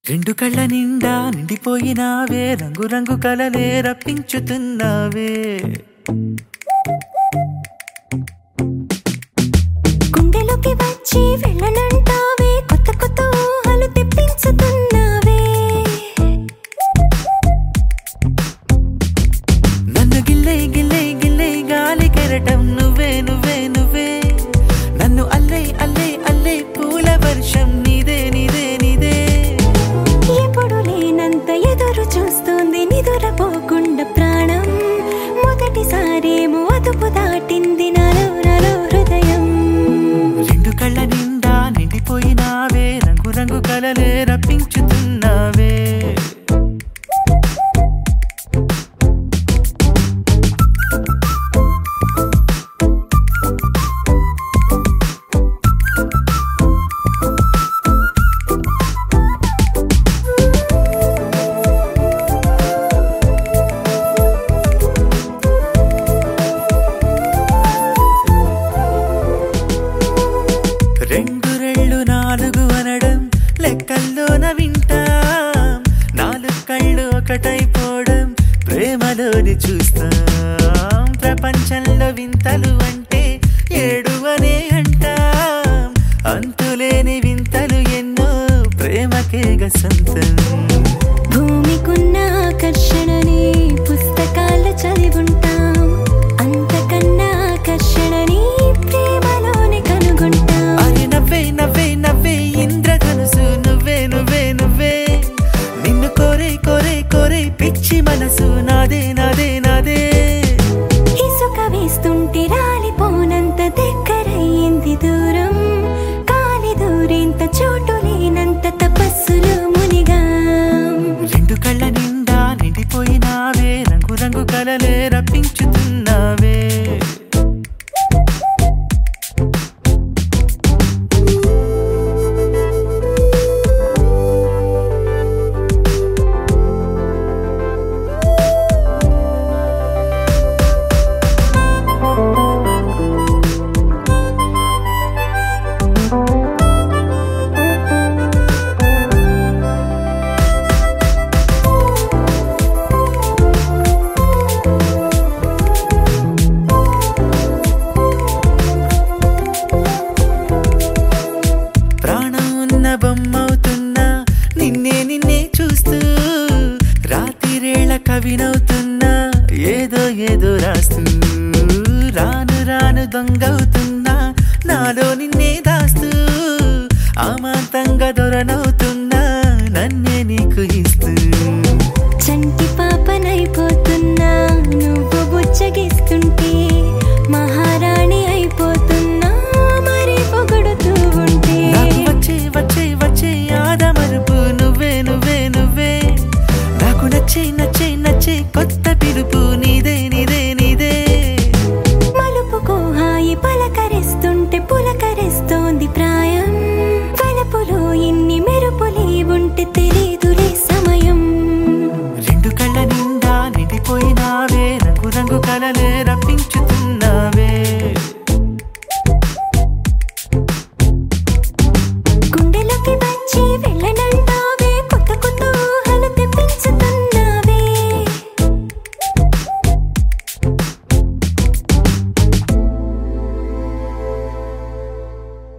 రెండు కళ్ళ నిండా నిండిపోయినావే రంగు రంగు కలలే రప్పించుతున్నావే గుండెలోకి వచ్చి వెళ్ళనంటావే కొత్త కొత్త ఊహలు తెప్పించుతున్నావే నన్ను గిల్లే గిల్లే గిల్లే గాలి కెరటం నువ్వే నువ్వే నువ్వే నన్ను అల్లే అల్లే అల్లే పూల వర్షం నీదే నీదే నీదే ఎప్పుడు లేనంత ఎదురు చూస్తుంది నిదురపోకుండా ప్రాణం మొదటిసారేమో అదుపు దాటింది నాలో నాలో హృదయం రెండు కళ్ళ నిండా నిండిపోయినావే రంగు రంగు కలలే రప్పించుతున్నావే రెండు రెళ్ళు నాలుగు అనడం లెక్కల్లోన వింటాం నాలుగు కళ్ళు ఒకటైపోవడం ప్రేమలోని చూస్తాం ప్రపంచంలో వింతలు అంటే ఏడు అనే అంటాం అంతులేని వింతలు ఎన్నో ప్రేమకేగ సొంతం భూమికున్న ఆకర్షణని పుస్తకాల చదివుంటాం అంతకన్నా ఆకర్షణని ప్రేమలోనే కనుగొంటాం అరే నవ్వే నవ్వే నవ్వే ఇంద్రధనుసు నువ్వే నువ్వే నువ్వే నిన్ను కోరే కోరే కోరే పిచ్చి మనసు నాదే నాదే నాదే ఇసుక వేస్తుంటే రాలిపోనంత దగ్గరయ్యింది దూరం కాలి దూరేంత చోటు లేనంత తపస్సులో మునిగాం రెండు కళ్ళ నిండా నిండిపోయినావే రంగు రంగు కలలే రప్పించుతున్నావే ప్రాణం ఉన్న బొమ్మవుతున్నా నిన్నే నిన్నే చూస్తూ రాతిరేళ కవినవుతున్నా ఏదో ఏదో రాస్తూ రాను రాను దొంగవుతున్నా నాలో నిన్నే